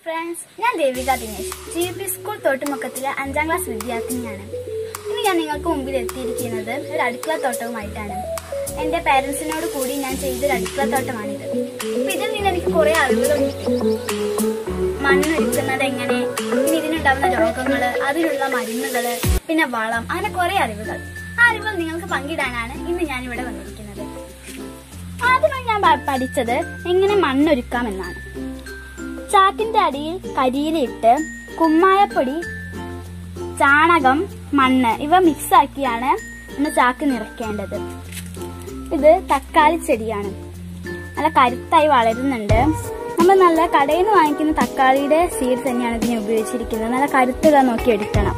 friends ഞാൻ Devika Dinesh G P school തോട്ടുമുക്കത്തിലെ അഞ്ചാം ക്ലാസ് വിദ്യാർത്ഥിനിയാണ് ഇന്ന് ഞാൻ നിങ്ങൾക്ക് മുമ്പിൽ എത്തിയിരിക്കുന്നത് ഒരു അടുക്കള തോട്ടവുമായിട്ടാണ് എന്റെ പാരന്റ്സിനോട് കൂടി ഞാൻ ചെയ്തൊരു അടുക്കള തോട്ടമാണിത് അപ്പൊ ഇതിൽ നിന്ന് എനിക്ക് കുറെ അറിവുകൾ കിട്ടി മണ്ണൊരുക്കുന്നത് എങ്ങനെ പിന്നെ ഇതിനുണ്ടാവുന്ന രോഗങ്ങള് അതിനുള്ള മരുന്നുകള് പിന്നെ വളം അങ്ങനെ കുറെ അറിവുകൾ ആ അറിവുകൾ നിങ്ങൾക്ക് പങ്കിടാനാണ് ഇന്ന് ഞാൻ ഇവിടെ വന്നിരിക്കുന്നത് ആദ്യമായി ഞാൻ പ- പഠിച്ചത് എങ്ങനെ മണ്ണൊരുക്കാം എന്നാണ് ചാക്കിന്റെ അടിയിൽ കരിയിലിട്ട് കുമ്മായപ്പൊടി ചാണകം മണ്ണ് ഇവ മിക്സ് ആക്കിയാണ് നമ്മൾ ചാക്ക് നിറയ്ക്കേണ്ടത് ഇത് തക്കാളി ചെടിയാണ് നല്ല കരുത്തായി വളരുന്നുണ്ട് നമ്മൾ നല്ല കടയിൽ നിന്ന് വാങ്ങിക്കുന്ന തക്കാളിയുടെ സീഡ് തന്നെയാണ് ഇതിന് ഉപയോഗിച്ചിരിക്കുന്നത് നല്ല കരുത്തുക നോക്കി എടുക്കണം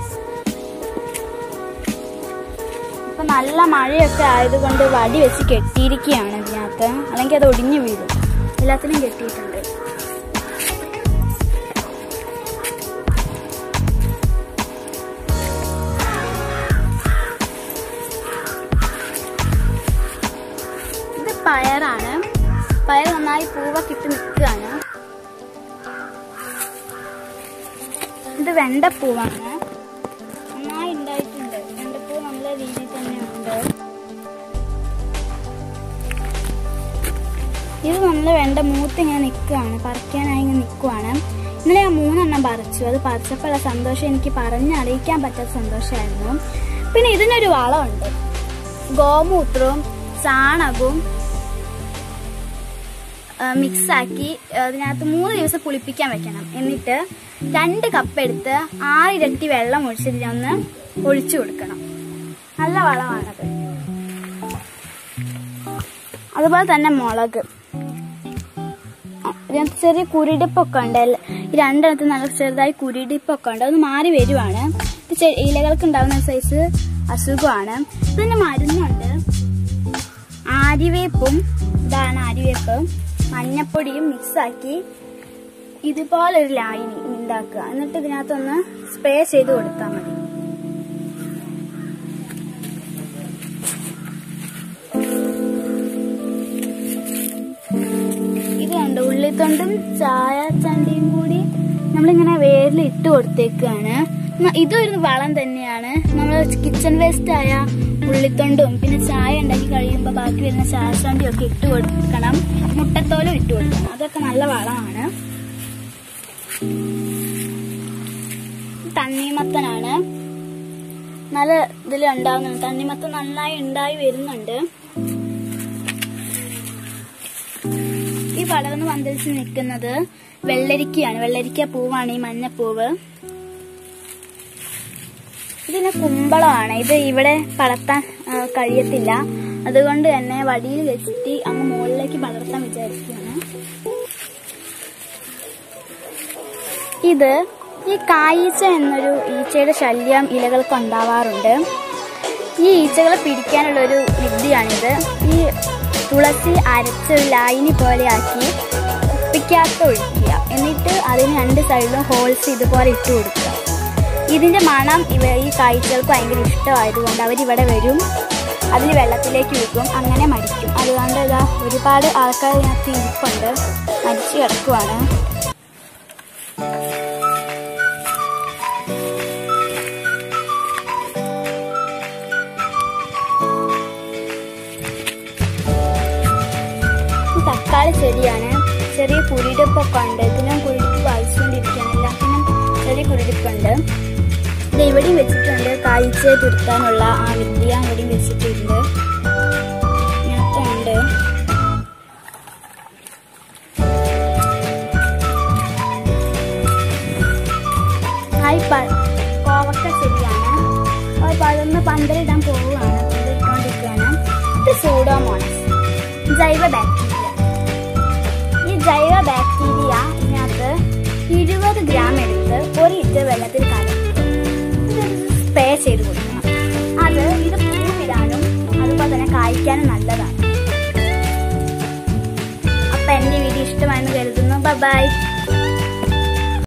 ഇപ്പൊ നല്ല മഴയൊക്കെ ആയതുകൊണ്ട് വടി വെച്ച് കെട്ടിയിരിക്കുകയാണ് ഇതിനകത്ത് അല്ലെങ്കിൽ അത് ഒടിഞ്ഞു വീഴും എല്ലാത്തിനും കെട്ടിയിട്ടുണ്ട് ഇത് പയറാണ് പയർ നന്നായി പൂവൊക്കെ ഇട്ട് നിൽക്കുകയാണ് ഇത് വെണ്ടപ്പൂവാണ് നന്നായി ഉണ്ടായിട്ടുണ്ട് വെണ്ടപ്പൂ നല്ല രീതിയിൽ തന്നെ ഉണ്ട് ഇത് നല്ല വെണ്ട മൂത്ത് ഇങ്ങനെ നിൽക്കുകയാണ് പറിക്കാനായി ഇങ്ങനെ നിൽക്കുവാണ് ഇന്നലെ ഞാൻ മൂന്നെണ്ണം പറിച്ചു അത് പറിച്ചപ്പോഴുള്ള സന്തോഷം എനിക്ക് പറഞ്ഞറിയിക്കാൻ പറ്റാത്ത സന്തോഷമായിരുന്നു പിന്നെ ഇതിനൊരു വളമുണ്ട് ഗോമൂത്രവും ചാണകവും മിക്സ് ആക്കി അതിനകത്ത് മൂന്ന് ദിവസം പുളിപ്പിക്കാൻ വെക്കണം എന്നിട്ട് രണ്ട് കപ്പ് എടുത്ത് ആറിരട്ടി വെള്ളം ഒഴിച്ച് ഇതിനൊന്ന് ഒഴിച്ചു കൊടുക്കണം നല്ല വളമാണത് അതുപോലെ തന്നെ മുളക് ഇതിനകത്ത് ചെറിയ കുരുടിപ്പൊക്കെ ഉണ്ട് എല്ല- ഈ രണ്ടെണ്ണത്തിൽ നല്ല ചെറുതായി കുരുടിപ്പൊക്കെ ഉണ്ട് അത് മാറി വരുവാണ് ഇത് ചെ- ഇലകൾക്ക് ഉണ്ടാകുന്ന സൈസ് അസുഖമാണ് ഇതിന് മരുന്നുണ്ട് ആര്യവേപ്പും ഇതാണ് ആര്യവേപ്പ് മഞ്ഞപ്പൊടിയും മിക്സാക്കി ഇതുപോലെ ഒരു ലായനി ഉണ്ടാക്കുക എന്നിട്ട് ഇതിനകത്തൊന്ന് സ്പ്രേ ചെയ്ത് കൊടുത്താൽ മതി ഇത് കണ്ടോ ഉള്ളിത്തൊണ്ടും ചായ ചണ്ടിയും കൂടി നമ്മളിങ്ങനെ വേരിൽ ഇട്ട് കൊടുത്തേക്കാണ് ന- ഇതൊരു വളം തന്നെയാണ് നമ്മൾ കിച്ചൺ വേസ്റ്റ് ആയ ഉള്ളിത്തൊണ്ടും പിന്നെ ചായ ഉണ്ടാക്കി കഴിയുമ്പോൾ ബാക്കി വരുന്ന ചായ ചണ്ടിയും ഒക്കെ ഇട്ട് കൊടുക്കണം മുട്ടത്തോലും ഇട്ട് കൊടുക്കണം അതൊക്കെ നല്ല വളമാണ് തണ്ണിമത്തനാണ് നല്ല ഇതിൽ ഉണ്ടാവുന്നുണ്ട് തണ്ണിമത്തൻ നന്നായി ഉണ്ടായി വരുന്നുണ്ട് ഈ വളർന്ന് പന്തലിച്ച് നിൽക്കുന്നത് വെള്ളരിക്കയാണ് വെള്ളരിക്ക പൂവാണ് ഈ മഞ്ഞപ്പൂവ് ഇതിന് കുമ്പളമാണ് ഇത് ഇവിടെ പടർത്താൻ ആ, കഴിയത്തില്ല അതുകൊണ്ട് തന്നെ വടിയിൽ വെച്ചിട്ട് അങ്ങ് മുകളിലേക്ക് പടർത്താൻ വിചാരിക്കുകയാണ് ഇത് ഈ കായീച്ച എന്നൊരു ഈച്ചയുടെ ശല്യം ഇലകൾക്ക് ഉണ്ടാവാറുണ്ട് ഈ ഈച്ചകളെ പിടിക്കാനുള്ള ഒരു വിദ്യയാണിത് ഈ തുളസി അരച്ച് ഒരു ലായിനി പോലെ ആക്കി കുപ്പിക്കകത്ത് ഒഴിക്കുക എന്നിട്ട് അതിന് രണ്ട് സൈഡിലും ഹോൾസ് ഇതുപോലെ ഇട്ട് കൊടുക്കുക ഇതിന്റെ മണം ഇവ ഈ കാഴ്ചകൾക്ക് ഭയങ്കര ഇഷ്ടമായതുകൊണ്ട് അവരിവിടെ വരും അതിന് വെള്ളത്തിലേക്ക് വീക്കും അങ്ങനെ മരിക്കും അതുകൊണ്ട് ഇതാ ഒരുപാട് ആൾക്കാർ ഇതിനകത്ത് ഇരിപ്പുണ്ട് മരിച്ചു കിടക്കുവാണ് ഈ തക്കാളി ചെടിയാണ് ചെറിയ കുരുടിപ്പൊക്കെ ഉണ്ട് ഇതിനും കുരുടിപ്പ് വായിച്ചുകൊണ്ടിരിക്കുകയാണ് എല്ലാത്തിനും ചെറിയ കുരുടിപ്പുണ്ട് ഇത് ഇവിടെയും വെച്ചിട്ടുണ്ട് കായ്ച്ചയെ തുരുത്താനുള്ള ആ വിദ്യ ഇവിടെയും വെച്ചിട്ടുണ്ട് ഇങ്ങനത്തെ ഉണ്ട് ഹായ് പ- കോവക്ക ചെടിയാണ് അത് പഴന്ന് പന്തലിടാൻ പോവുകയാണ് പന്തലിട്ടുകൊണ്ടിരിക്കുകയാണ് ഇത് സൂഡോമോണസ് ജൈവ ബാക്ടീരിയ ഈ ജൈവ ബാക്ടീരിയ ഇതിനകത്ത് ഇരുപത് ഗ്രാം എടുത്ത് ഒരു ലിറ്റർ വെള്ളത്തിൽ കലക്കി സ്പ്രേ ചെയ്ത് കൊടുക്കണം അത് ഇത് പൂവിടാനും അതുപോലെ തന്നെ കായ്ക്കാനും നല്ലതാണ് അപ്പൊ എന്റെ വീഡിയോ ഇഷ്ടമായെന്ന് കരുതുന്നു ബൈ